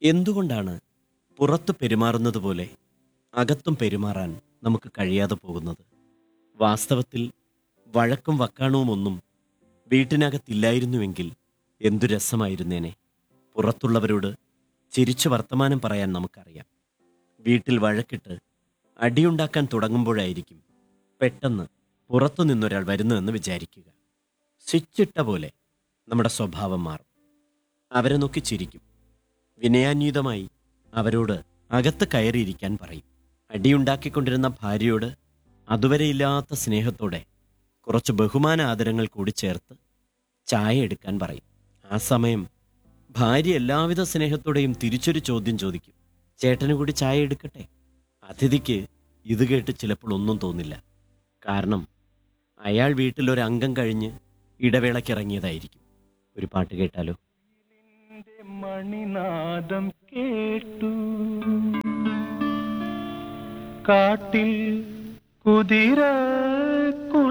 എന്തുകൊണ്ടാണ് പുറത്ത് പെരുമാറുന്നത് പോലെ അകത്തും പെരുമാറാൻ നമുക്ക് കഴിയാതെ പോകുന്നത് വാസ്തവത്തിൽ വഴക്കും വക്കാണവും ഒന്നും വീട്ടിനകത്തില്ലായിരുന്നുവെങ്കിൽ എന്തു രസമായിരുന്നേനെ പുറത്തുള്ളവരോട് ചിരിച്ചു വർത്തമാനം പറയാൻ നമുക്കറിയാം വീട്ടിൽ വഴക്കിട്ട് അടിയുണ്ടാക്കാൻ തുടങ്ങുമ്പോഴായിരിക്കും പെട്ടെന്ന് പുറത്തു നിന്നൊരാൾ വരുന്നതെന്ന് വിചാരിക്കുക സ്വിച്ചിട്ട പോലെ നമ്മുടെ സ്വഭാവം മാറും അവരെ നോക്കി ചിരിക്കും വിനയാന്വിതമായി അവരോട് അകത്ത് കയറിയിരിക്കാൻ പറയും അടിയുണ്ടാക്കിക്കൊണ്ടിരുന്ന ഭാര്യയോട് അതുവരെ ഇല്ലാത്ത സ്നേഹത്തോടെ കുറച്ച് ബഹുമാന ആദരങ്ങൾ കൂടി ചേർത്ത് ചായ എടുക്കാൻ പറയും ആ സമയം ഭാര്യ എല്ലാവിധ സ്നേഹത്തോടെയും തിരിച്ചൊരു ചോദ്യം ചോദിക്കും ചേട്ടന് കൂടി ചായ എടുക്കട്ടെ അതിഥിക്ക് ഇത് കേട്ട് ചിലപ്പോൾ ഒന്നും തോന്നില്ല കാരണം അയാൾ വീട്ടിൽ ഒരു അംഗം കഴിഞ്ഞ് ഇടവേളയ്ക്കിറങ്ങിയതായിരിക്കും ഒരു പാട്ട് കേട്ടാലോ നിന്റെ മണിനാദം കേട്ടു കാട്ടിൽ കുതിര